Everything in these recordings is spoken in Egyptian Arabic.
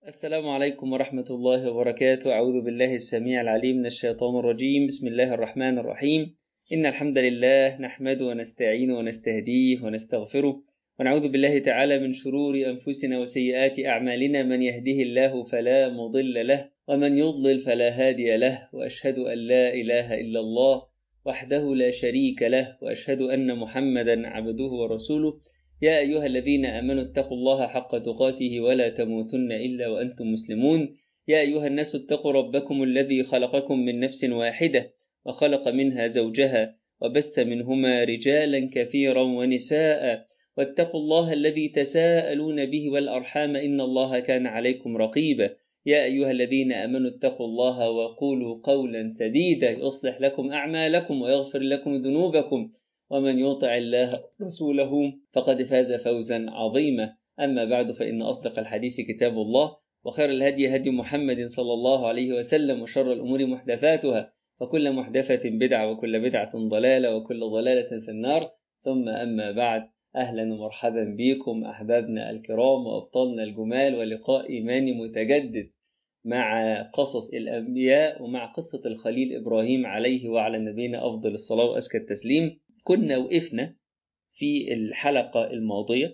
السلام عليكم ورحمة الله وبركاته أعوذ بالله السميع العليم من الشيطان الرجيم بسم الله الرحمن الرحيم إن الحمد لله نحمده ونستعينه ونستهديه ونستغفره ونعوذ بالله تعالى من شرور أنفسنا وسيئات أعمالنا من يهده الله فلا مضل له ومن يضلل فلا هادي له وأشهد أن لا إله إلا الله وحده لا شريك له وأشهد أن محمدا عبده ورسوله يا أيها الذين آمنوا اتقوا الله حق تقاته ولا تموتن إلا وأنتم مسلمون يا أيها الناس اتقوا ربكم الذي خلقكم من نفس واحدة وخلق منها زوجها وبث منهما رجالا كثيرا ونساء واتقوا الله الذي تساءلون به والأرحام إن الله كان عليكم رقيبا يا أيها الذين آمنوا اتقوا الله وقولوا قولا سديدا يصلح لكم أعمالكم ويغفر لكم ذنوبكم ومن يطع الله ورسوله فقد فاز فوزا عظيما أما بعد فإن أصدق الحديث كتاب الله وخير الهدي هدي محمد صلى الله عليه وسلم وشر الأمور محدثاتها وكل محدثة بدعة وكل بدعة ضلالة وكل ضلالة في النار ثم أما بعد أهلا ومرحبا بكم أحبابنا الكرام وأبطالنا الجمال ولقاء إيماني متجدد مع قصص الأنبياء ومع قصة الخليل إبراهيم عليه وعلى نبينا أفضل الصلاة وأزكى التسليم كنا وقفنا في الحلقة الماضية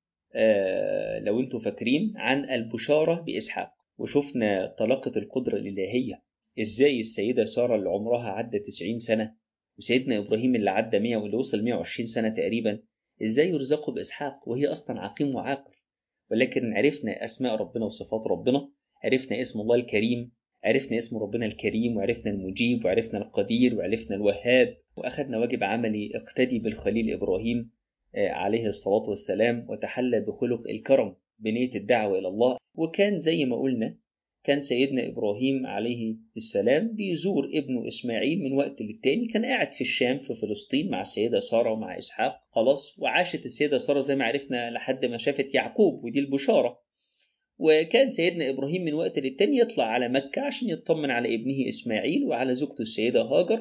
آه لو انتم فاكرين عن البشارة بإسحاق وشفنا طلاقة القدرة الإلهية إزاي السيدة سارة اللي عمرها عدى 90 سنة وسيدنا إبراهيم اللي عدى 100 واللي وصل 120 سنة تقريبا إزاي يرزقوا بإسحاق وهي أصلا عقيم وعاقل ولكن عرفنا أسماء ربنا وصفات ربنا عرفنا اسم الله الكريم عرفنا اسم ربنا الكريم وعرفنا المجيب وعرفنا القدير وعرفنا الوهاب وأخذنا واجب عملي اقتدي بالخليل إبراهيم عليه الصلاة والسلام وتحلى بخلق الكرم بنية الدعوة إلى الله وكان زي ما قلنا كان سيدنا إبراهيم عليه السلام بيزور ابنه إسماعيل من وقت للتاني كان قاعد في الشام في فلسطين مع السيدة سارة ومع إسحاق خلاص وعاشت السيدة سارة زي ما عرفنا لحد ما شافت يعقوب ودي البشارة وكان سيدنا إبراهيم من وقت للتاني يطلع على مكة عشان يطمن على ابنه إسماعيل وعلى زوجته السيدة هاجر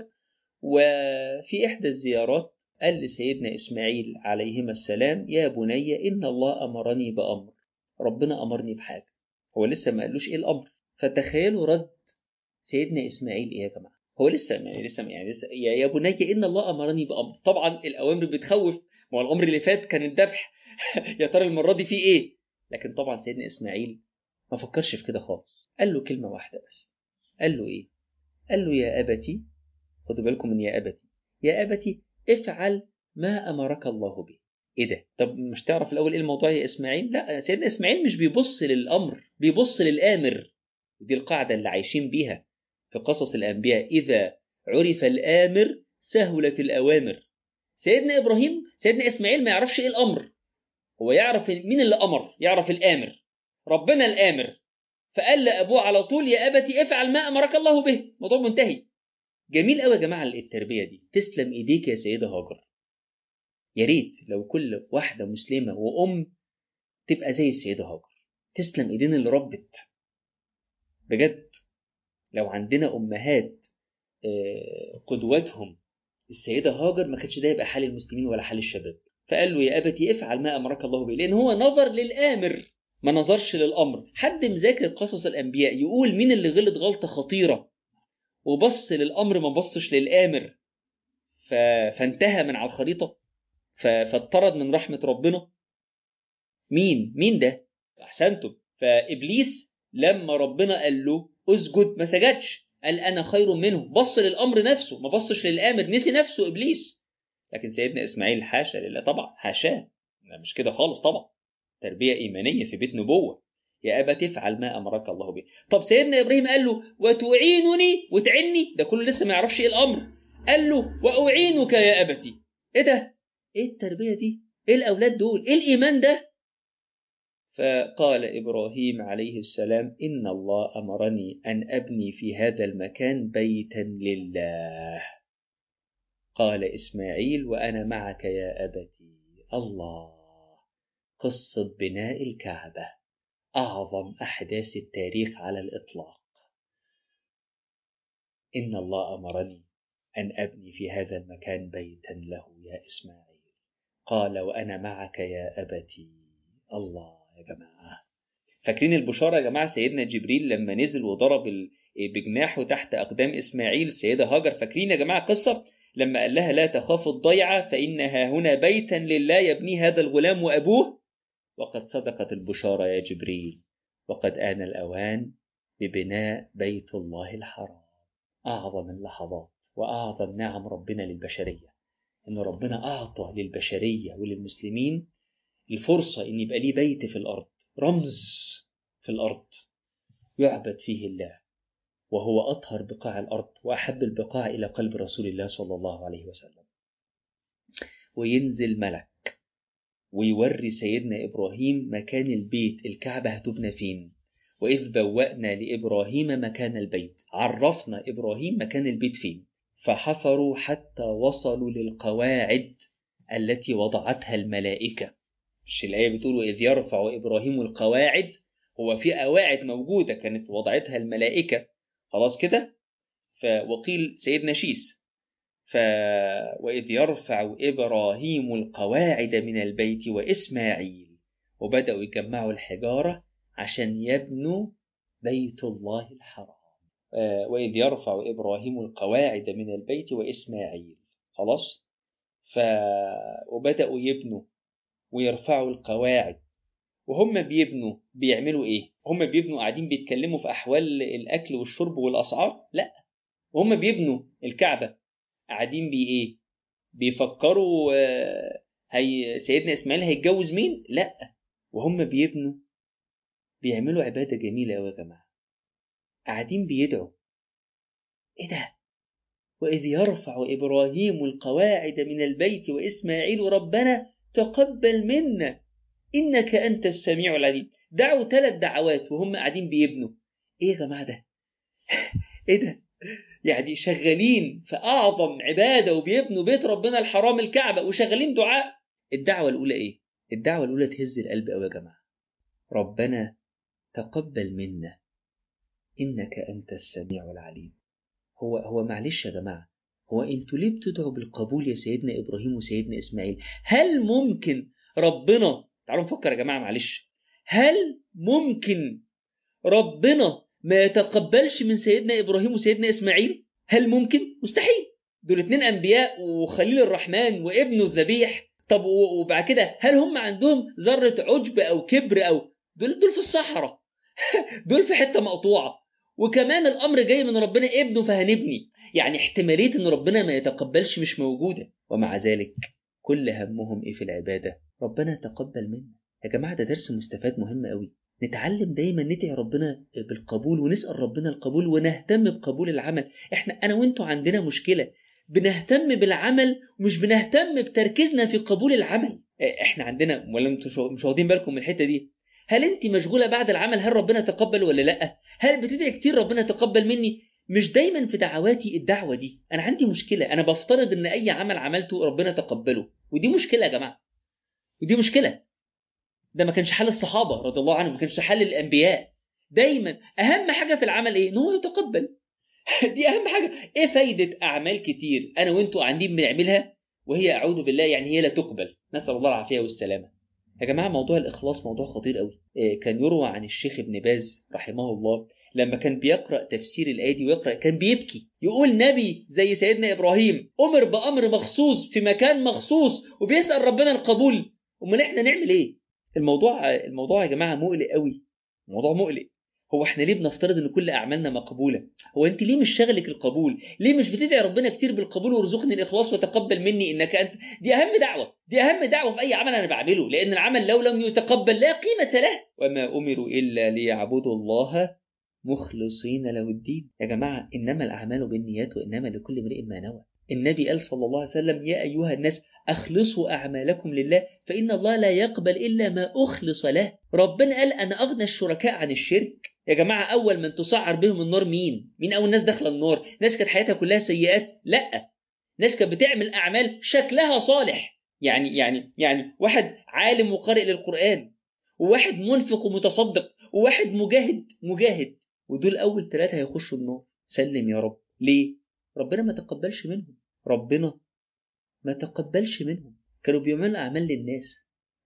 وفي إحدى الزيارات قال لسيدنا إسماعيل عليهما السلام يا بني إن الله أمرني بأمر ربنا أمرني بحاجة هو لسه ما قالوش إيه الأمر فتخيلوا رد سيدنا إسماعيل إيه يا جماعة هو لسه يعني لسه يعني لسه يا, يا بني إن الله أمرني بأمر طبعا الأوامر بتخوف ما هو الأمر اللي فات كان الذبح يا ترى المرة دي فيه إيه لكن طبعا سيدنا إسماعيل ما فكرش في كده خالص قال له كلمة واحدة بس قال له إيه قال له يا أبتي خدوا بالكم من يا أبتي يا أبتي افعل ما أمرك الله به إيه ده طب مش تعرف الأول إيه الموضوع يا إسماعيل لا سيدنا إسماعيل مش بيبص للأمر بيبص للآمر دي القاعدة اللي عايشين بيها في قصص الأنبياء إذا عرف الآمر سهلت الأوامر سيدنا إبراهيم سيدنا إسماعيل ما يعرفش إيه الأمر هو يعرف مين اللي أمر يعرف الآمر ربنا الآمر فقال لأبوه على طول يا أبتي افعل ما أمرك الله به موضوع منتهي جميل قوي يا جماعة التربية دي تسلم إيديك يا سيدة هاجر يا ريت لو كل واحدة مسلمة وأم تبقى زي السيدة هاجر تسلم إيدينا اللي ربت بجد لو عندنا أمهات قدوتهم السيدة هاجر ما كانش ده يبقى حال المسلمين ولا حال الشباب فقال له يا أبتي افعل ما أمرك الله به لأن هو نظر للآمر ما نظرش للأمر حد مذاكر قصص الأنبياء يقول مين اللي غلط غلطة خطيرة وبص للأمر ما بصش للآمر ف... فانتهى من على الخريطة ف... فاطرد من رحمة ربنا مين مين ده أحسنتم فإبليس لما ربنا قال له اسجد ما سجدش قال أنا خير منه بص للأمر نفسه ما بصش للآمر نسي نفسه إبليس لكن سيدنا إسماعيل حاشا لله طبعا حاشاه مش كده خالص طبعا تربية إيمانية في بيت نبوة يا أبا تفعل ما أمرك الله به طب سيدنا إبراهيم قال له وتعينني وتعني ده كله لسه ما يعرفش إيه الأمر قال له وأعينك يا أبتي إيه ده إيه التربية دي إيه الأولاد دول إيه الإيمان ده فقال إبراهيم عليه السلام إن الله أمرني أن أبني في هذا المكان بيتا لله قال إسماعيل وأنا معك يا أبتي الله قصة بناء الكعبة أعظم أحداث التاريخ على الإطلاق إن الله أمرني أن أبني في هذا المكان بيتا له يا إسماعيل قال وأنا معك يا أبتي الله يا جماعة فاكرين البشارة يا جماعة سيدنا جبريل لما نزل وضرب بجناحه تحت أقدام إسماعيل السيدة هاجر فاكرين يا جماعة قصة لما قال لها لا تخاف الضيعة فإنها هنا بيتا لله يبني هذا الغلام وأبوه وقد صدقت البشارة يا جبريل وقد آن الأوان ببناء بيت الله الحرام أعظم اللحظات وأعظم نعم ربنا للبشرية إن ربنا أعطى للبشرية وللمسلمين الفرصة إن يبقى ليه بيت في الأرض رمز في الأرض يعبد فيه الله وهو أطهر بقاع الأرض وأحب البقاع إلى قلب رسول الله صلى الله عليه وسلم وينزل ملك ويوري سيدنا إبراهيم مكان البيت الكعبة هتبنى فين وإذ بوأنا لإبراهيم مكان البيت عرفنا إبراهيم مكان البيت فين فحفروا حتى وصلوا للقواعد التي وضعتها الملائكة مش الآية بتقول وإذ يرفع إبراهيم القواعد هو في قواعد موجودة كانت وضعتها الملائكة خلاص كده وقيل سيدنا شيس ف وإذ يرفع إبراهيم القواعد من البيت وإسماعيل وبدأوا يجمعوا الحجارة عشان يبنوا بيت الله الحرام وإذ يرفع إبراهيم القواعد من البيت وإسماعيل خلاص ف وبدأوا يبنوا ويرفعوا القواعد وهم بيبنوا بيعملوا ايه هم بيبنوا قاعدين بيتكلموا في احوال الاكل والشرب والاسعار لا وهم بيبنوا الكعبه قاعدين بي ايه بيفكروا هي سيدنا اسماعيل هيتجوز مين لا وهم بيبنوا بيعملوا عباده جميله قوي يا جماعه قاعدين بيدعوا ايه ده واذ يرفع ابراهيم القواعد من البيت واسماعيل ربنا تقبل منا إنك أنت السميع العليم دعوا ثلاث دعوات وهم قاعدين بيبنوا إيه يا جماعة ده إيه ده يعني شغالين في أعظم عبادة وبيبنوا بيت ربنا الحرام الكعبة وشغالين دعاء الدعوة الأولى إيه الدعوة الأولى تهز القلب أوي يا جماعة ربنا تقبل منا إنك أنت السميع العليم هو هو معلش يا جماعة هو انتوا ليه بتدعوا بالقبول يا سيدنا ابراهيم وسيدنا اسماعيل هل ممكن ربنا تعالوا نفكر يا جماعه معلش هل ممكن ربنا ما يتقبلش من سيدنا ابراهيم وسيدنا اسماعيل هل ممكن مستحيل دول اتنين انبياء وخليل الرحمن وابنه الذبيح طب وبعد كده هل هم عندهم ذره عجب او كبر او دول دول في الصحراء دول في حته مقطوعه وكمان الامر جاي من ربنا ابنه فهنبني يعني احتماليه ان ربنا ما يتقبلش مش موجوده ومع ذلك كل همهم ايه في العباده ربنا تقبل منا يا جماعه ده درس مستفاد مهم قوي نتعلم دايما ندعي ربنا بالقبول ونسال ربنا القبول ونهتم بقبول العمل احنا انا وانتوا عندنا مشكله بنهتم بالعمل ومش بنهتم بتركيزنا في قبول العمل احنا عندنا ولا انتوا مش واخدين بالكم من الحته دي هل انت مشغوله بعد العمل هل ربنا تقبل ولا لا هل بتدعي كتير ربنا تقبل مني مش دايما في دعواتي الدعوه دي انا عندي مشكله انا بفترض ان اي عمل عملته ربنا تقبله ودي مشكله يا جماعه ودي مشكله ده ما كانش حال الصحابه رضي الله عنهم ما كانش حال الانبياء دايما اهم حاجه في العمل ايه ان هو يتقبل دي اهم حاجه ايه فايده اعمال كتير انا وانتوا قاعدين بنعملها وهي اعوذ بالله يعني هي لا تقبل نسال الله العافيه والسلامه يا جماعه موضوع الاخلاص موضوع خطير قوي كان يروى عن الشيخ ابن باز رحمه الله لما كان بيقرا تفسير الايه دي ويقرا كان بيبكي يقول نبي زي سيدنا ابراهيم امر بامر مخصوص في مكان مخصوص وبيسال ربنا القبول امال احنا نعمل ايه الموضوع الموضوع يا جماعه مقلق قوي الموضوع مقلق هو احنا ليه بنفترض ان كل اعمالنا مقبوله هو انت ليه مش شغلك القبول ليه مش بتدعي ربنا كتير بالقبول وارزقني الاخلاص وتقبل مني انك انت دي اهم دعوه دي اهم دعوه في اي عمل انا بعمله لان العمل لو لم يتقبل لا قيمه له وما امروا الا ليعبدوا الله مخلصين له الدين يا جماعه انما الاعمال بالنيات وانما لكل امرئ ما نوى النبي قال صلى الله عليه وسلم يا ايها الناس اخلصوا اعمالكم لله فان الله لا يقبل الا ما اخلص له ربنا قال انا اغنى الشركاء عن الشرك يا جماعة أول من تسعر بهم النار مين؟ مين أول ناس داخلة النار؟ ناس كانت حياتها كلها سيئات؟ لأ ناس كانت بتعمل أعمال شكلها صالح يعني يعني يعني واحد عالم وقارئ للقرآن وواحد منفق ومتصدق وواحد مجاهد مجاهد ودول أول ثلاثة هيخشوا النار سلم يا رب ليه؟ ربنا ما تقبلش منهم ربنا ما تقبلش منهم كانوا بيعملوا أعمال للناس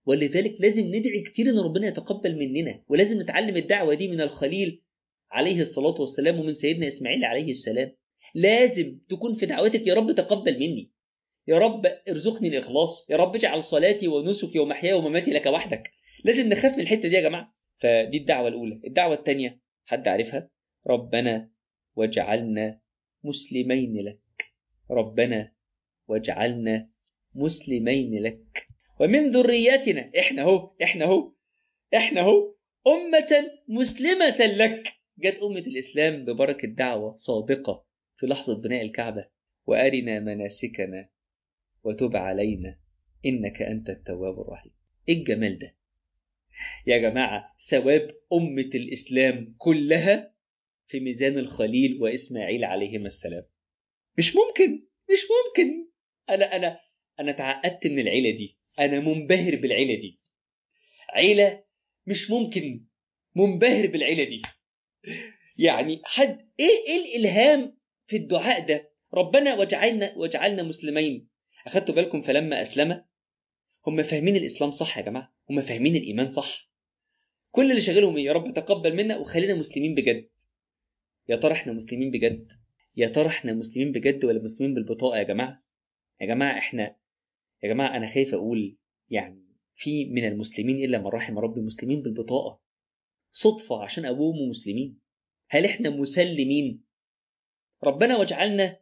ولذلك لازم ندعي كتير ان ربنا يتقبل مننا ولازم نتعلم الدعوه دي من الخليل عليه الصلاه والسلام ومن سيدنا اسماعيل عليه السلام لازم تكون في دعوتك يا رب تقبل مني يا رب ارزقني الاخلاص يا رب اجعل صلاتي ونسكي ومحياي ومماتي لك وحدك لازم نخاف من الحته دي يا جماعه فدي الدعوه الاولى الدعوه الثانيه حد عارفها ربنا واجعلنا مسلمين لك ربنا واجعلنا مسلمين لك ومن ذريتنا احنا هو احنا هو احنا هو أمة مسلمة لك جت أمة الإسلام ببركة دعوة صادقة في لحظة بناء الكعبة وأرنا مناسكنا وتب علينا إنك أنت التواب الرحيم إيه الجمال ده يا جماعة ثواب أمة الإسلام كلها في ميزان الخليل وإسماعيل عليهما السلام مش ممكن مش ممكن أنا أنا أنا تعقدت من العيلة دي أنا منبهر بالعيلة دي عيلة مش ممكن منبهر بالعيلة دي يعني حد إيه إيه الإلهام في الدعاء ده ربنا وجعلنا وجعلنا مسلمين أخدتوا بالكم فلما أسلم هم فاهمين الإسلام صح يا جماعة هم فاهمين الإيمان صح كل اللي شاغلهم إيه يا رب تقبل منا وخلينا مسلمين بجد يا ترى احنا مسلمين بجد يا ترى احنا مسلمين بجد ولا مسلمين بالبطاقة يا جماعة يا جماعة احنا يا جماعة أنا خايف أقول يعني في من المسلمين إلا من رحم ربي مسلمين بالبطاقة صدفة عشان أبوهم مسلمين هل احنا مسلمين ربنا واجعلنا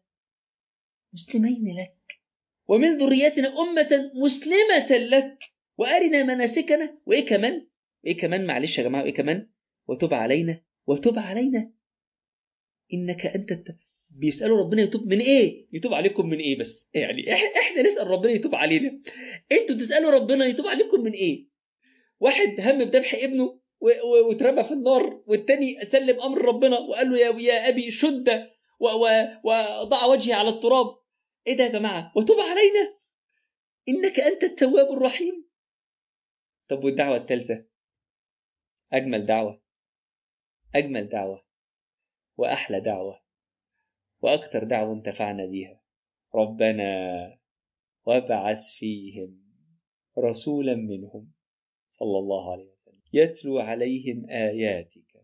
مسلمين لك ومن ذريتنا أمة مسلمة لك وأرنا مناسكنا وإيه كمان إيه كمان معلش يا جماعة وإيه كمان وتب علينا وتب علينا إنك أنت الت... بيسألوا ربنا يتوب من إيه يتوب عليكم من إيه بس يعني إحنا نسأل ربنا يتوب علينا أنتوا تسألوا ربنا يتوب عليكم من إيه واحد هم بذبح ابنه واترمى في النار والتاني سلم أمر ربنا وقال له يا, يا أبي شد وضع وجهي على التراب ايه ده يا جماعه وتوب علينا انك انت التواب الرحيم طب والدعوه الثالثه اجمل دعوه اجمل دعوه واحلى دعوه واكثر دعوه انتفعنا بيها ربنا وابعث فيهم رسولا منهم صلى الله عليه وسلم يتلو عليهم اياتك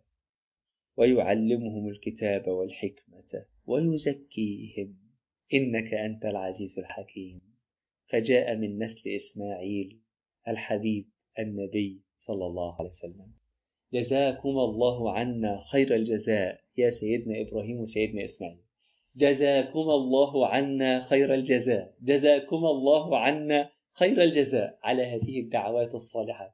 ويعلمهم الكتاب والحكمه ويزكيهم إنك أنت العزيز الحكيم فجاء من نسل إسماعيل الحبيب النبي صلى الله عليه وسلم جزاكم الله عنا خير الجزاء يا سيدنا إبراهيم وسيدنا إسماعيل جزاكم الله عنا خير الجزاء جزاكم الله عنا خير الجزاء على هذه الدعوات الصالحات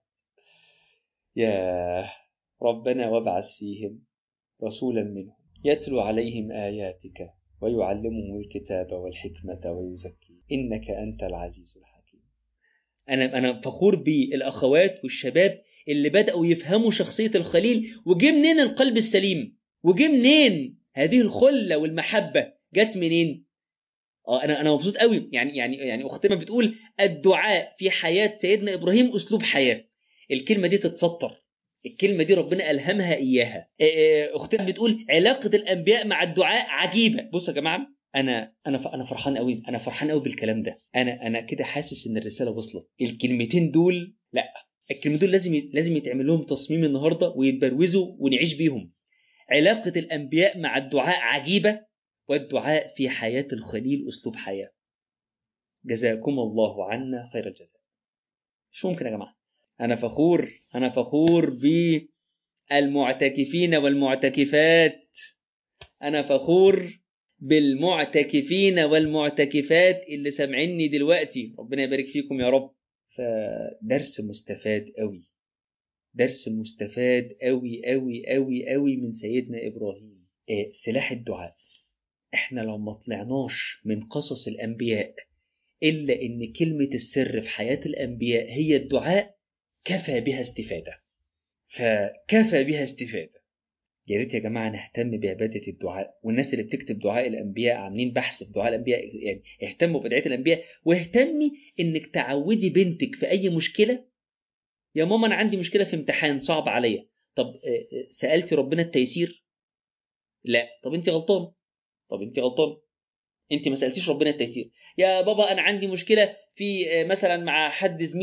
يا ربنا وابعث فيهم رسولا منهم يتلو عليهم آياتك ويعلمهم الكتاب والحكمة ويزكي إنك أنت العزيز الحكيم أنا أنا فخور بالأخوات والشباب اللي بدأوا يفهموا شخصية الخليل وجه منين القلب السليم وجه منين هذه الخلة والمحبة جت منين اه انا انا مبسوط قوي يعني يعني يعني اختنا بتقول الدعاء في حياه سيدنا ابراهيم اسلوب حياه الكلمه دي تتسطر الكلمة دي ربنا ألهمها إياها أختنا بتقول علاقة الأنبياء مع الدعاء عجيبة بصوا يا جماعة أنا أنا أنا فرحان قوي أنا فرحان قوي بالكلام ده أنا أنا كده حاسس إن الرسالة وصلت الكلمتين دول لا الكلمتين دول لازم لازم يتعمل لهم تصميم النهارده ويتبروزوا ونعيش بيهم علاقة الأنبياء مع الدعاء عجيبة والدعاء في حياة الخليل أسلوب حياة جزاكم الله عنا خير الجزاء مش ممكن يا جماعة أنا فخور أنا فخور بالمعتكفين والمعتكفات أنا فخور بالمعتكفين والمعتكفات اللي سامعيني دلوقتي ربنا يبارك فيكم يا رب فدرس مستفاد قوي درس مستفاد قوي قوي قوي قوي من سيدنا إبراهيم إيه سلاح الدعاء احنا لو ما طلعناش من قصص الأنبياء إلا إن كلمة السر في حياة الأنبياء هي الدعاء كفى بها استفادة فكفى بها استفادة يا ريت يا جماعة نهتم بعبادة الدعاء والناس اللي بتكتب دعاء الأنبياء عاملين بحث في دعاء الأنبياء يعني اهتموا بدعاء الأنبياء واهتمي إنك تعودي بنتك في أي مشكلة يا ماما أنا عندي مشكلة في امتحان صعب عليا طب سألتي ربنا التيسير؟ لا طب أنت غلطان طب أنت غلطان أنت ما سألتيش ربنا التيسير يا بابا أنا عندي مشكلة في مثلا مع حد زميلي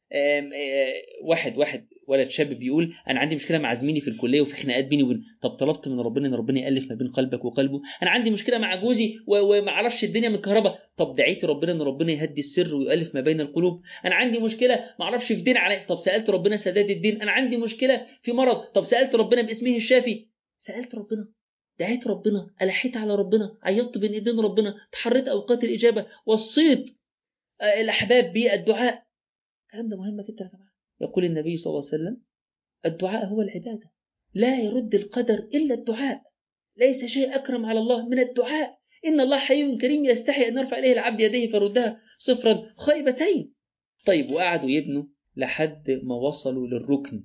آم، آه، واحد واحد ولد شاب بيقول انا عندي مشكله مع زميلي في الكليه وفي خناقات بيني وبين طب طلبت من ربنا ان ربنا يالف ما بين قلبك وقلبه انا عندي مشكله مع جوزي و- وما اعرفش الدنيا متكهربه طب دعيت ربنا ان ربنا يهدي السر ويؤلف ما بين القلوب انا عندي مشكله ما اعرفش في دين علي طب سالت ربنا سداد الدين انا عندي مشكله في مرض طب سالت ربنا باسمه الشافي سالت ربنا دعيت ربنا الحيت على ربنا عيطت بين ايدين ربنا تحريت اوقات الاجابه وصيت آه، الاحباب بالدعاء الكلام ده مهم جدا يا جماعه يقول النبي صلى الله عليه وسلم الدعاء هو العباده لا يرد القدر الا الدعاء ليس شيء اكرم على الله من الدعاء ان الله حي كريم يستحي ان يرفع اليه العبد يديه فردها صفرا خائبتين طيب وقعدوا يبنوا لحد ما وصلوا للركن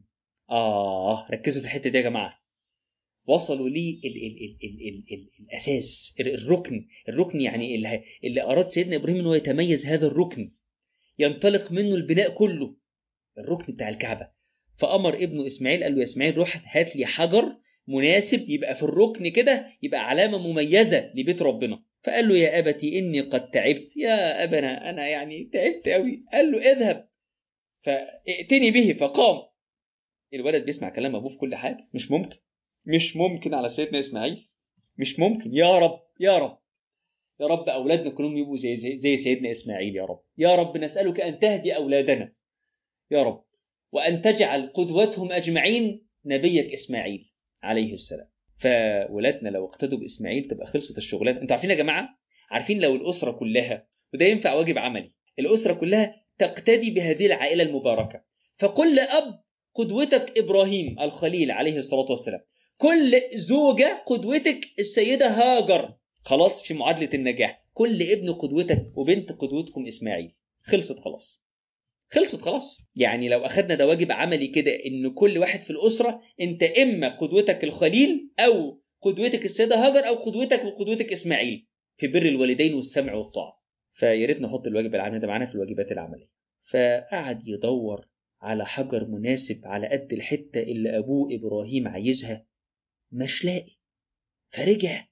اه ركزوا في الحته دي يا جماعه وصلوا ليه ال ال ال ال ال ال الاساس ال- الركن الركن يعني اللي, اللي اراد سيدنا ابراهيم انه يتميز هذا الركن ينطلق منه البناء كله الركن بتاع الكعبه فامر ابنه اسماعيل قال له يا اسماعيل روح هات لي حجر مناسب يبقى في الركن كده يبقى علامه مميزه لبيت ربنا فقال له يا ابتي اني قد تعبت يا ابنا انا يعني تعبت قوي قال له اذهب فائتني به فقام الولد بيسمع كلام ابوه في كل حاجه مش ممكن مش ممكن على سيدنا اسماعيل مش ممكن يا رب يا رب يا رب اولادنا كلهم يبقوا زي زي, زي سيدنا اسماعيل يا رب يا رب نسالك ان تهدي اولادنا يا رب وان تجعل قدوتهم اجمعين نبيك اسماعيل عليه السلام فولادنا لو اقتدوا باسماعيل تبقى خلصت الشغلات انتوا عارفين يا جماعه عارفين لو الاسره كلها وده ينفع واجب عملي الاسره كلها تقتدي بهذه العائله المباركه فكل اب قدوتك ابراهيم الخليل عليه الصلاه والسلام كل زوجه قدوتك السيده هاجر خلاص في معادله النجاح كل ابن قدوتك وبنت قدوتكم اسماعيل خلصت خلاص خلصت خلاص يعني لو اخدنا ده واجب عملي كده ان كل واحد في الاسره انت اما قدوتك الخليل او قدوتك السيده هاجر او قدوتك وقدوتك اسماعيل في بر الوالدين والسمع والطاعه فيا ريت نحط الواجب العملي ده معانا في الواجبات العمليه فقعد يدور على حجر مناسب على قد الحته اللي ابوه ابراهيم عايزها مش لاقي فرجع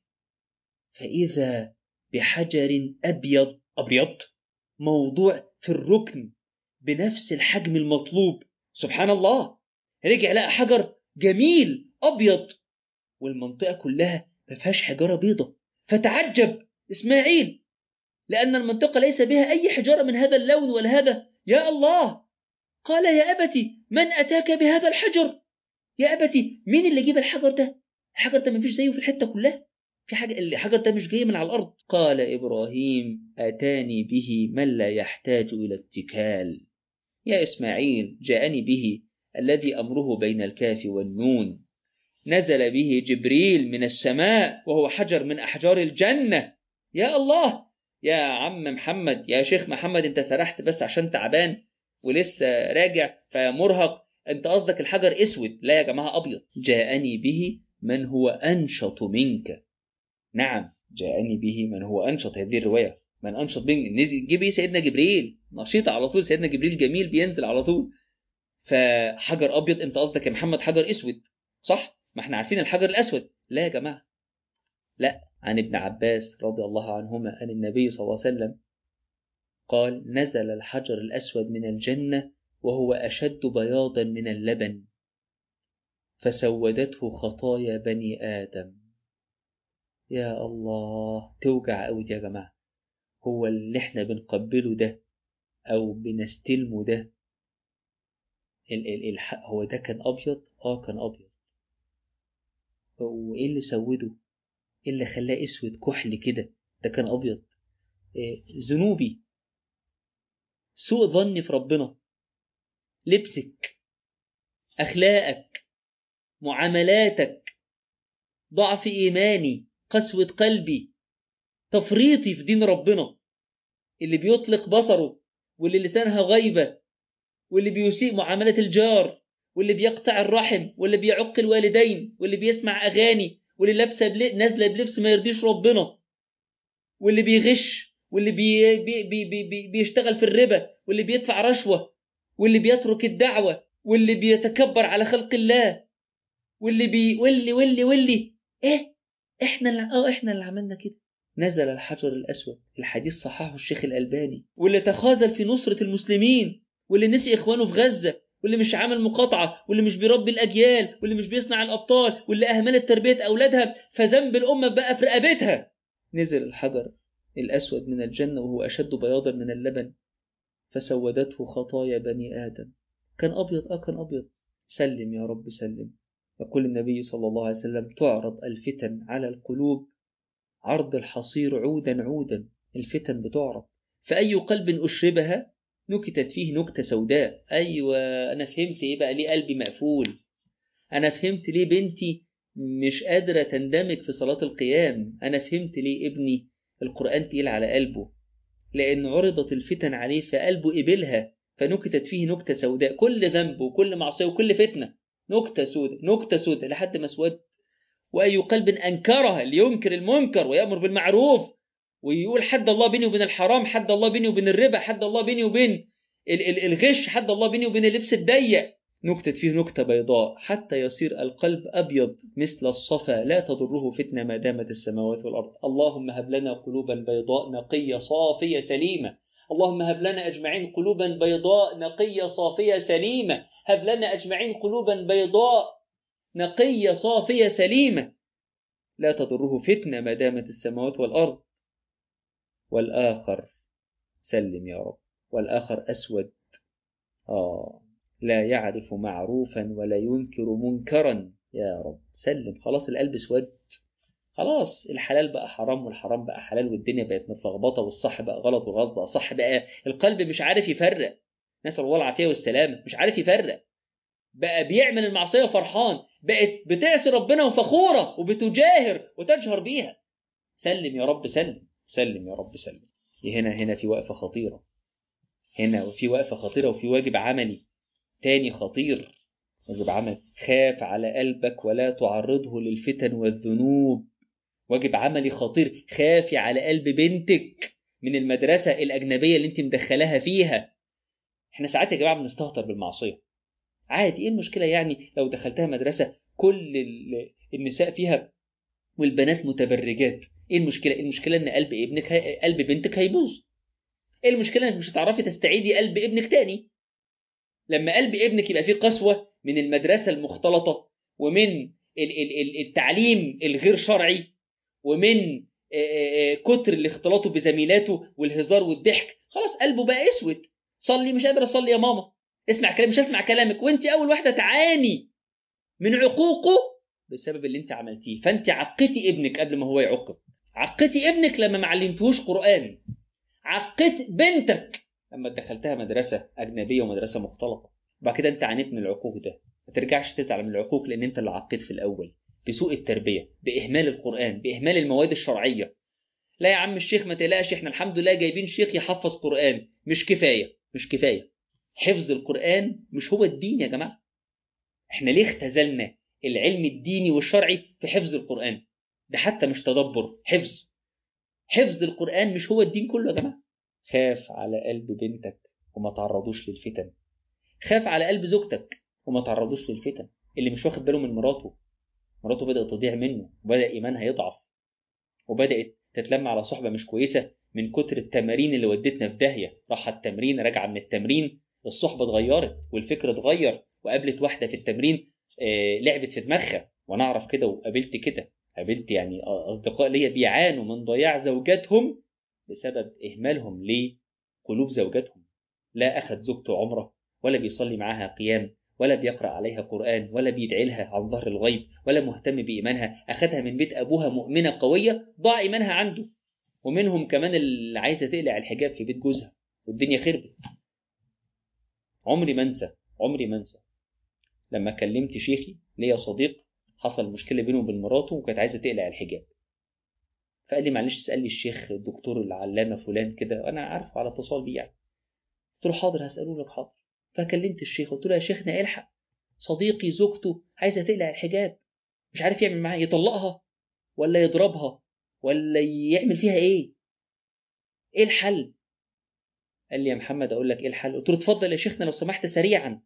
فاذا بحجر ابيض ابيض موضوع في الركن بنفس الحجم المطلوب سبحان الله رجع لقى حجر جميل ابيض والمنطقه كلها ما فيهاش حجاره بيضة فتعجب اسماعيل لان المنطقه ليس بها اي حجاره من هذا اللون ولا هذا يا الله قال يا ابتي من اتاك بهذا الحجر يا ابتي مين اللي جيب الحجر ده الحجر ده ما فيش زيه في الحته كلها في حاجه الحجر ده مش جاي من على الارض قال ابراهيم اتاني به من لا يحتاج الى اتكال يا إسماعيل جاءني به الذي أمره بين الكاف والنون نزل به جبريل من السماء وهو حجر من أحجار الجنة يا الله يا عم محمد يا شيخ محمد انت سرحت بس عشان تعبان ولسه راجع فمرهق انت قصدك الحجر اسود لا يا جماعة أبيض جاءني به من هو أنشط منك نعم جاءني به من هو أنشط هذه الرواية من أنشط منك نزل جيب ايه سيدنا جبريل نشيط على طول سيدنا جبريل جميل بينزل على طول فحجر ابيض انت قصدك يا محمد حجر اسود صح ما احنا عارفين الحجر الاسود لا يا جماعه لا عن ابن عباس رضي الله عنهما عن النبي صلى الله عليه وسلم قال نزل الحجر الاسود من الجنه وهو اشد بياضا من اللبن فسودته خطايا بني ادم يا الله توجع قوي يا جماعه هو اللي احنا بنقبله ده او بنستلمه ده ال ال الحق هو ده كان ابيض اه كان ابيض وايه اللي سوده ايه اللي خلاه اسود كحل كده ده كان ابيض إيه ذنوبي سوء ظني في ربنا لبسك اخلاقك معاملاتك ضعف ايماني قسوه قلبي تفريطي في دين ربنا اللي بيطلق بصره واللي لسانها غيبة واللي بيسيء معاملة الجار واللي بيقطع الرحم واللي بيعق الوالدين واللي بيسمع أغاني واللي لابسة بل... نازلة بلبس ما يرضيش ربنا واللي بيغش واللي بي... بي... بي... بي... بي... بيشتغل في الربا واللي بيدفع رشوة واللي بيترك الدعوة واللي بيتكبر على خلق الله واللي بي واللي واللي واللي ايه احنا اللي اه احنا اللي عملنا كده نزل الحجر الأسود الحديث صححه الشيخ الألباني واللي تخاذل في نصرة المسلمين واللي نسي إخوانه في غزة واللي مش عامل مقاطعة واللي مش بيربي الأجيال واللي مش بيصنع الأبطال واللي أهملت تربية أولادها فذنب الأمة بقى في رقبتها نزل الحجر الأسود من الجنة وهو أشد بياضا من اللبن فسودته خطايا بني آدم كان أبيض آه كان أبيض سلم يا رب سلم يقول النبي صلى الله عليه وسلم تعرض الفتن على القلوب عرض الحصير عودا عودا الفتن بتعرض فأي قلب أشربها نكتت فيه نكتة سوداء أيوة أنا فهمت إيه بقى ليه قلبي مقفول أنا فهمت ليه بنتي مش قادرة تندمج في صلاة القيام أنا فهمت ليه ابني القرآن تقيل على قلبه لأن عرضت الفتن عليه فقلبه قبلها فنكتت فيه نكتة سوداء كل ذنب وكل معصية وكل فتنة نكتة سوداء نكتة سوداء لحد ما اسود وأي قلب أنكرها لينكر المنكر ويأمر بالمعروف ويقول حد الله بيني وبين الحرام حد الله بيني وبين الربا حد الله بيني وبين الغش حد الله بيني وبين اللبس الضيق نكتة فيه نكتة بيضاء حتى يصير القلب أبيض مثل الصفا لا تضره فتنة ما دامت السماوات والأرض اللهم هب لنا قلوبا بيضاء نقية صافية سليمة اللهم هب لنا أجمعين قلوبا بيضاء نقية صافية سليمة هب لنا أجمعين قلوبا بيضاء نقية صافية سليمة لا تضره فتنة ما دامت السماوات والأرض والآخر سلم يا رب والآخر أسود آه لا يعرف معروفا ولا ينكر منكرا يا رب سلم خلاص القلب اسود خلاص الحلال بقى حرام والحرام بقى حلال والدنيا بقت متلخبطه والصح بقى غلط والغلط بقى صح بقى القلب مش عارف يفرق نسال الله العافيه والسلامه مش عارف يفرق بقى بيعمل المعصيه فرحان بقت بتعصي ربنا وفخوره وبتجاهر وتجهر بيها سلم يا رب سلم سلم يا رب سلم هنا هنا في وقفه خطيره هنا وفي وقفه خطيره وفي واجب عملي تاني خطير واجب عمل خاف على قلبك ولا تعرضه للفتن والذنوب واجب عملي خطير خافي على قلب بنتك من المدرسة الأجنبية اللي انت مدخلاها فيها احنا ساعات يا جماعة بنستهتر بالمعصية عادي ايه المشكلة يعني لو دخلتها مدرسة كل النساء فيها والبنات متبرجات ايه المشكلة المشكلة ان قلب ابنك هي... قلب بنتك هيبوظ ايه المشكلة انك مش هتعرفي تستعيدي قلب ابنك تاني لما قلب ابنك يبقى فيه قسوة من المدرسة المختلطة ومن التعليم الغير شرعي ومن كتر الاختلاط بزميلاته والهزار والضحك خلاص قلبه بقى اسود صلي مش قادر اصلي يا ماما اسمع كلام مش هسمع كلامك وانت اول واحده تعاني من عقوقه بسبب اللي انت عملتيه فانت عقتي ابنك قبل ما هو يعقب عقتي ابنك لما ما علمتهوش قران عقت بنتك لما دخلتها مدرسه اجنبيه ومدرسه مختلطه وبعد كده انت عانيت من العقوق ده ما ترجعش تزعل من العقوق لان انت اللي عقيت في الاول بسوء التربيه باهمال القران باهمال المواد الشرعيه لا يا عم الشيخ ما تقلقش احنا الحمد لله جايبين شيخ يحفظ قران مش كفايه مش كفايه حفظ القران مش هو الدين يا جماعه احنا ليه اختزلنا العلم الديني والشرعي في حفظ القران ده حتى مش تدبر حفظ حفظ القران مش هو الدين كله يا جماعه خاف على قلب بنتك وما تعرضوش للفتن خاف على قلب زوجتك وما تعرضوش للفتن اللي مش واخد باله من مراته مراته بدأت تضيع منه وبدأ إيمانها يضعف وبدأت تتلم على صحبة مش كويسة من كتر التمارين اللي ودتنا في داهية راح التمرين راجعة من التمرين الصحبة اتغيرت والفكر اتغير وقابلت واحدة في التمرين آه لعبت في دماغها وأنا أعرف كده وقابلت كده قابلت يعني أصدقاء ليا بيعانوا من ضياع زوجاتهم بسبب إهمالهم لقلوب زوجاتهم لا أخذ زوجته عمره ولا بيصلي معاها قيام ولا بيقرأ عليها قرآن ولا بيدعي لها عن ظهر الغيب ولا مهتم بإيمانها أخذها من بيت أبوها مؤمنة قوية ضاع إيمانها عنده ومنهم كمان اللي عايزة تقلع الحجاب في بيت جوزها والدنيا خربت عمري ما انسى عمري ما انسى لما كلمت شيخي ليا صديق حصل مشكلة بينه وبين مراته وكانت عايزة تقلع الحجاب فقال لي معلش اسأل لي الشيخ الدكتور العلامة فلان كده وأنا عارفه على اتصال بيه يعني قلت له حاضر هسأله لك حاضر فكلمت الشيخ قلت له يا شيخنا الحق صديقي زوجته عايزه تقلع الحجاب مش عارف يعمل معاها يطلقها ولا يضربها ولا يعمل فيها ايه ايه الحل قال لي يا محمد اقول لك ايه الحل قلت له اتفضل يا شيخنا لو سمحت سريعا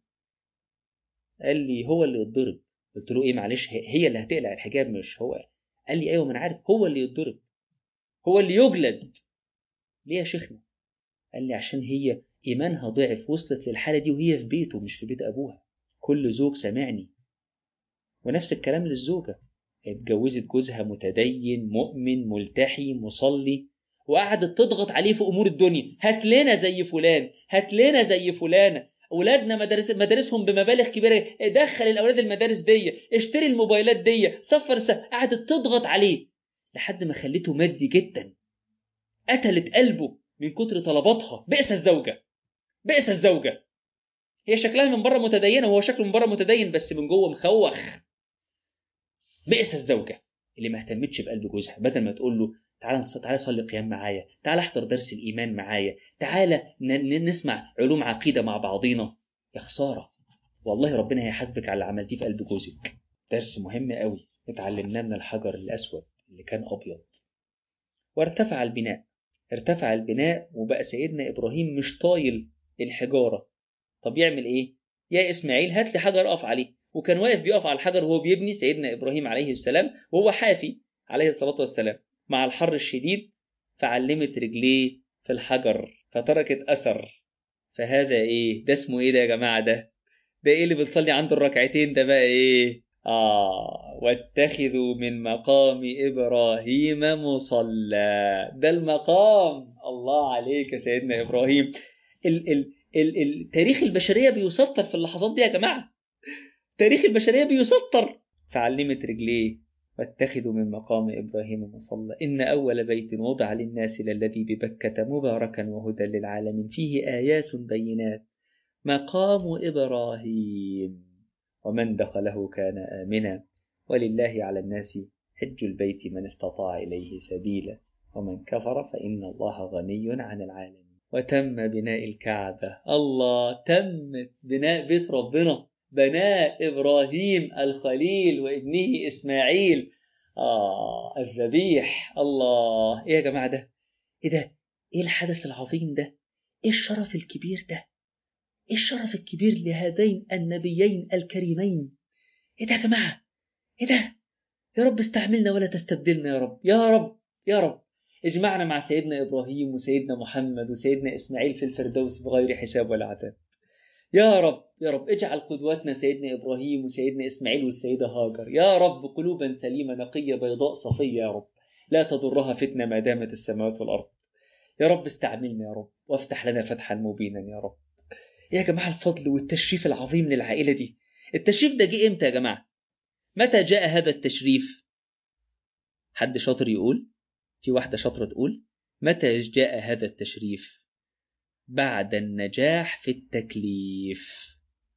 قال لي هو اللي يتضرب قلت له ايه معلش هي اللي هتقلع الحجاب مش هو قال لي ايوه ما انا عارف هو اللي يتضرب هو اللي يجلد ليه يا شيخنا قال لي عشان هي إيمانها ضعف وصلت للحالة دي وهي في بيته مش في بيت أبوها كل زوج سامعني ونفس الكلام للزوجة اتجوزت جوزها متدين مؤمن ملتحي مصلي وقعدت تضغط عليه في امور الدنيا هات لنا زي فلان هات لنا زي فلانه اولادنا مدارس مدارسهم بمبالغ كبيره دخل الاولاد المدارس دي اشتري الموبايلات دي سفر س... قعدت تضغط عليه لحد ما خليته مادي جدا قتلت قلبه من كتر طلباتها بئس الزوجه بئس الزوجه هي شكلها من بره متدينه وهو شكله من بره متدين بس من جوه مخوخ بئس الزوجه اللي ما اهتمتش بقلب جوزها بدل ما تقول له تعالى تعالى صلي قيام معايا تعالى احضر درس الايمان معايا تعالى نسمع علوم عقيده مع بعضينا يا خساره والله ربنا هيحاسبك على اللي عملتيه في قلب جوزك درس مهم قوي اتعلمناه من الحجر الاسود اللي كان ابيض وارتفع البناء ارتفع البناء وبقى سيدنا ابراهيم مش طايل الحجاره طب يعمل ايه يا اسماعيل هات لي حجر اقف عليه وكان واقف بيقف على الحجر وهو بيبني سيدنا ابراهيم عليه السلام وهو حافي عليه الصلاه والسلام مع الحر الشديد فعلمت رجليه في الحجر فتركت اثر فهذا ايه ده اسمه ايه ده يا جماعه ده ده ايه اللي بتصلي عنده الركعتين ده بقى ايه اه واتخذوا من مقام ابراهيم مصلى ده المقام الله عليك يا سيدنا ابراهيم ال ال ال ال تاريخ البشريه بيسطر في اللحظات دي يا جماعه تاريخ البشريه بيسطر فعلمت رجليه واتخذوا من مقام إبراهيم مصلى إن أول بيت وضع للناس للذي ببكة مباركا وهدى للعالمين فيه آيات بينات مقام إبراهيم ومن دخله كان آمنا ولله على الناس حج البيت من استطاع إليه سبيلا ومن كفر فإن الله غني عن العالمين وتم بناء الكعبة الله تم بناء بيت ربنا بناء إبراهيم الخليل وابنه إسماعيل آه الذبيح الله إيه يا جماعة ده إيه ده إيه الحدث العظيم ده إيه الشرف الكبير ده إيه الشرف الكبير لهذين النبيين الكريمين إيه ده يا جماعة إيه ده يا رب استعملنا ولا تستبدلنا يا رب يا رب يا رب اجمعنا مع سيدنا إبراهيم وسيدنا محمد وسيدنا إسماعيل في الفردوس بغير حساب ولا عذاب يا رب يا رب اجعل قدوتنا سيدنا إبراهيم وسيدنا إسماعيل والسيدة هاجر يا رب قلوبا سليمة نقية بيضاء صفية يا رب لا تضرها فتنة ما دامت السماوات والأرض يا رب استعملنا يا رب وافتح لنا فتحا مبينا يا رب يا جماعة الفضل والتشريف العظيم للعائلة دي التشريف ده جه امتى يا جماعة متى جاء هذا التشريف حد شاطر يقول في واحدة شاطرة تقول متى جاء هذا التشريف بعد النجاح في التكليف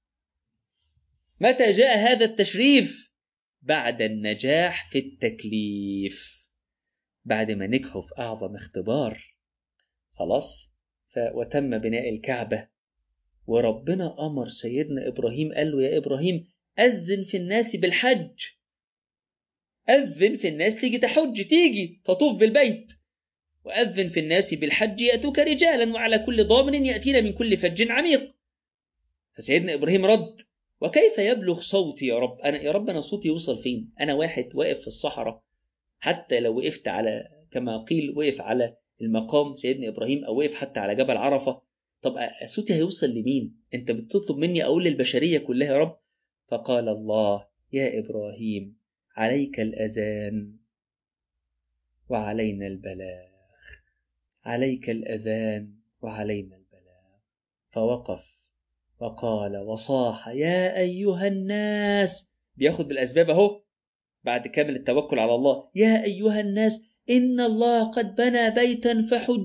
متى جاء هذا التشريف بعد النجاح في التكليف بعد ما نجحوا في أعظم اختبار خلاص ف... وتم بناء الكعبة وربنا أمر سيدنا إبراهيم قال له يا إبراهيم أذن في الناس بالحج أذن في الناس تيجي تحج تيجي تطوف بالبيت وأذن في الناس بالحج يأتوك رجالا وعلى كل ضامن يأتين من كل فج عميق فسيدنا إبراهيم رد وكيف يبلغ صوتي يا رب أنا يا رب أنا صوتي يوصل فين أنا واحد واقف في الصحراء حتى لو وقفت على كما قيل وقف على المقام سيدنا إبراهيم أو وقف حتى على جبل عرفة طب صوتي هيوصل لمين أنت بتطلب مني أقول للبشرية كلها يا رب فقال الله يا إبراهيم عليك الأذان وعلينا البلاغ عليك الأذان وعلينا البلاغ فوقف وقال وصاح يا أيها الناس بياخد بالأسباب أهو بعد كامل التوكل على الله يا أيها الناس إن الله قد بنى بيتا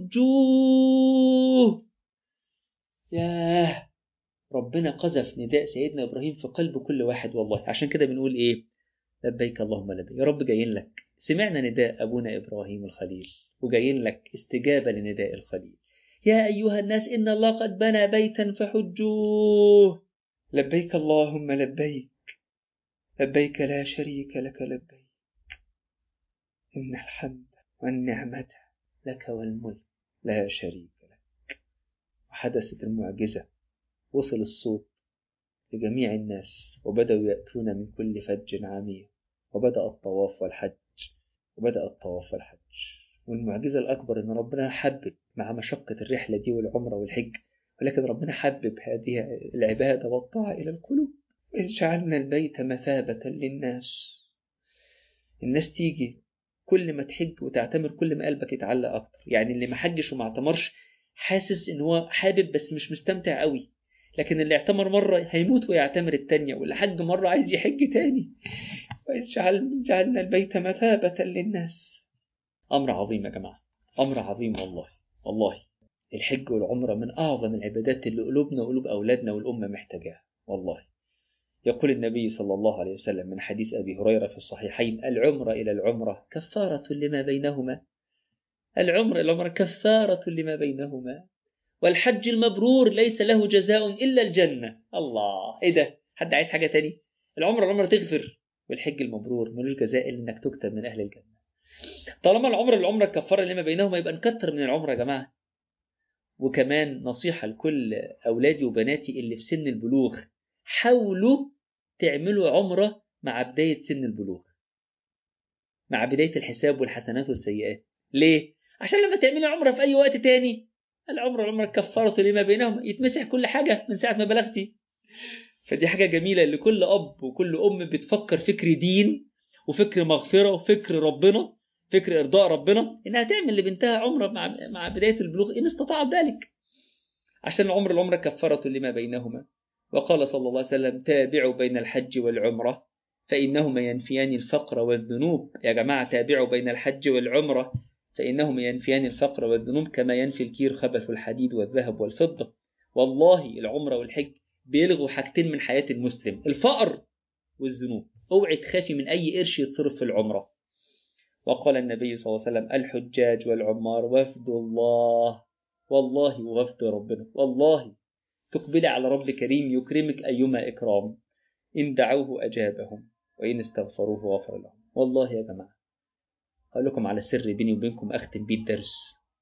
فحجوه ياه ربنا قذف نداء سيدنا إبراهيم في قلب كل واحد والله عشان كده بنقول إيه لبيك اللهم لبيك يا رب جايين لك سمعنا نداء أبونا إبراهيم الخليل وجايين لك استجابة لنداء الخليل يا أيها الناس إن الله قد بنى بيتا فحجوه لبيك اللهم لبيك لبيك لا شريك لك لبيك إن الحمد والنعمة لك والملك لا شريك لك وحدثت المعجزة وصل الصوت لجميع الناس وبدأوا يأتون من كل فج عميق وبدأ الطواف والحج وبدأ الطواف والحج والمعجزة الأكبر إن ربنا حبب مع مشقة الرحلة دي والعمرة والحج ولكن ربنا حبب هذه العبادة والطاعة إلى القلوب إذ جعلنا البيت مثابة للناس الناس تيجي كل ما تحج وتعتمر كل ما قلبك يتعلق أكتر يعني اللي ما حجش وما اعتمرش حاسس إن هو حابب بس مش مستمتع قوي لكن اللي اعتمر مرة هيموت ويعتمر التانية واللي حج مرة عايز يحج تاني وإذ جعل جعلنا البيت مثابة للناس أمر عظيم يا جماعة أمر عظيم والله والله الحج والعمرة من أعظم العبادات اللي قلوبنا وقلوب أولادنا والأمة محتاجاها والله يقول النبي صلى الله عليه وسلم من حديث أبي هريرة في الصحيحين العمرة إلى العمرة كفارة لما بينهما العمرة إلى العمرة كفارة لما بينهما والحج المبرور ليس له جزاء إلا الجنة الله إيه ده حد عايز حاجة تاني العمرة العمرة تغفر والحج المبرور ملوش جزاء إلا إنك تكتب من أهل الجنة طالما العمرة العمرة كفارة لما بينهما يبقى نكتر من العمرة يا جماعة وكمان نصيحة لكل أولادي وبناتي اللي في سن البلوغ حاولوا تعملوا عمرة مع بداية سن البلوغ مع بداية الحساب والحسنات والسيئات ليه؟ عشان لما تعملي عمرة في أي وقت تاني العمرة العمرة كفارة لما بينهم يتمسح كل حاجة من ساعة ما بلغتي فدي حاجة جميلة لكل أب وكل أم بتفكر فكر دين وفكر مغفرة وفكر ربنا فكر إرضاء ربنا إنها تعمل لبنتها عمرة مع مع بداية البلوغ إن استطاعت ذلك عشان العمر العمرة كفارة لما بينهما وقال صلى الله عليه وسلم تابعوا بين الحج والعمرة فإنهما ينفيان الفقر والذنوب يا جماعة تابعوا بين الحج والعمرة فإنهما ينفيان الفقر والذنوب كما ينفي الكير خبث الحديد والذهب والفضة والله العمرة والحج بيلغوا حاجتين من حياة المسلم الفقر والذنوب اوعي تخافي من أي قرش يتصرف في العمرة وقال النبي صلى الله عليه وسلم الحجاج والعمار وفد الله والله وفد ربنا والله تقبلي على رب كريم يكرمك أيما إكرام إن دعوه أجابهم وإن استغفروه غفر لهم والله يا جماعة أقول لكم على سر بيني وبينكم أختم بيه الدرس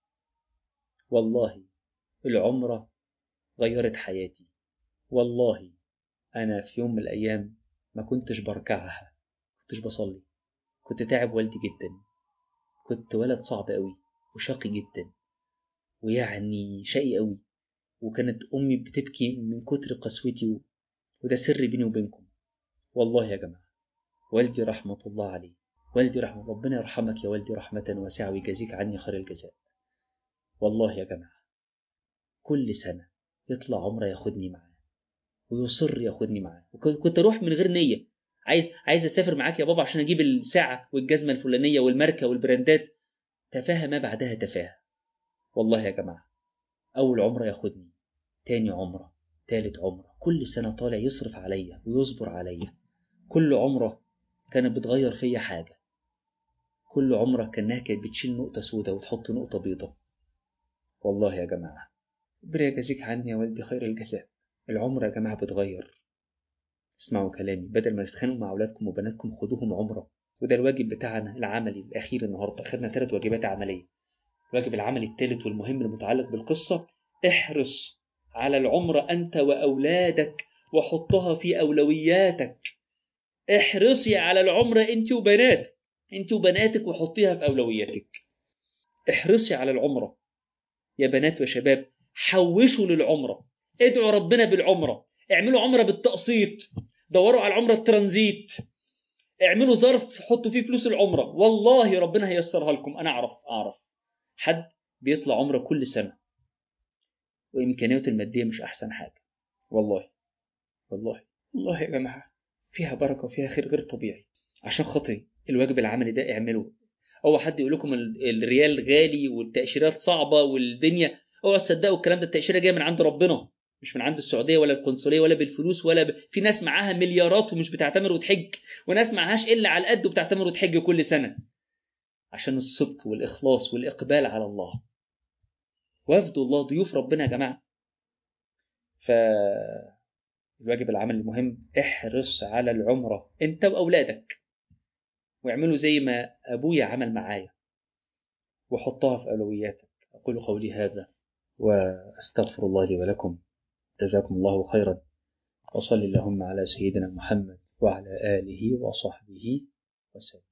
والله العمرة غيرت حياتي والله أنا في يوم من الأيام ما كنتش بركعها كنتش بصلي كنت تعب والدي جدا كنت ولد صعب قوي وشقي جدا ويعني شقي قوي وكانت أمي بتبكي من كتر قسوتي و... وده سر بيني وبينكم والله يا جماعة والدي رحمة الله عليه والدي رحمة ربنا يرحمك يا والدي رحمة واسعة ويجازيك عني خير الجزاء والله يا جماعة كل سنة يطلع عمره ياخدني معاه ويصر ياخدني معاه وكنت أروح من غير نية عايز عايز أسافر معاك يا بابا عشان أجيب الساعة والجزمة الفلانية والماركة والبراندات تفاهة ما بعدها تفاهة والله يا جماعة أول عمرة ياخدني تاني عمرة تالت عمرة كل سنة طالع يصرف عليا ويصبر عليا كل عمرة كانت بتغير فيا حاجة كل عمرة كأنها كانت بتشيل نقطة سودة وتحط نقطة بيضة والله يا جماعة ربنا يجازيك عني يا والدي خير الجزاء العمرة يا جماعة بتغير اسمعوا كلامي بدل ما تتخانقوا مع أولادكم وبناتكم خدوهم عمرة وده الواجب بتاعنا العملي الأخير النهاردة أخذنا ثلاث واجبات عملية الواجب العملي الثالث والمهم المتعلق بالقصة احرص على العمرة أنت وأولادك وحطها في أولوياتك احرصي على العمرة أنت وبنات أنت وبناتك وحطيها في أولوياتك احرصي على العمرة يا بنات وشباب حوشوا للعمرة ادعوا ربنا بالعمرة اعملوا عمرة بالتقسيط دوروا على العمرة الترانزيت اعملوا ظرف حطوا فيه فلوس العمرة والله ربنا هيسرها لكم أنا أعرف أعرف حد بيطلع عمرة كل سنة وإمكانياته المادية مش أحسن حاجة والله والله والله يا جماعة فيها بركة وفيها خير غير طبيعي عشان خاطري الواجب العملي ده اعمله هو حد يقول لكم الريال غالي والتأشيرات صعبة والدنيا اوعوا تصدقوا الكلام ده التأشيرة جاية من عند ربنا مش من عند السعودية ولا القنصلية ولا بالفلوس ولا ب... في ناس معاها مليارات ومش بتعتمر وتحج وناس معهاش إلا على القد وبتعتمر وتحج كل سنة عشان الصدق والإخلاص والإقبال على الله وفد الله ضيوف ربنا يا جماعة ف الواجب العمل المهم احرص على العمرة انت وأولادك واعملوا زي ما أبويا عمل معايا وحطها في أولوياتك أقول قولي هذا وأستغفر الله لي ولكم جزاكم الله خيرا وصل اللهم على سيدنا محمد وعلى آله وصحبه وسلم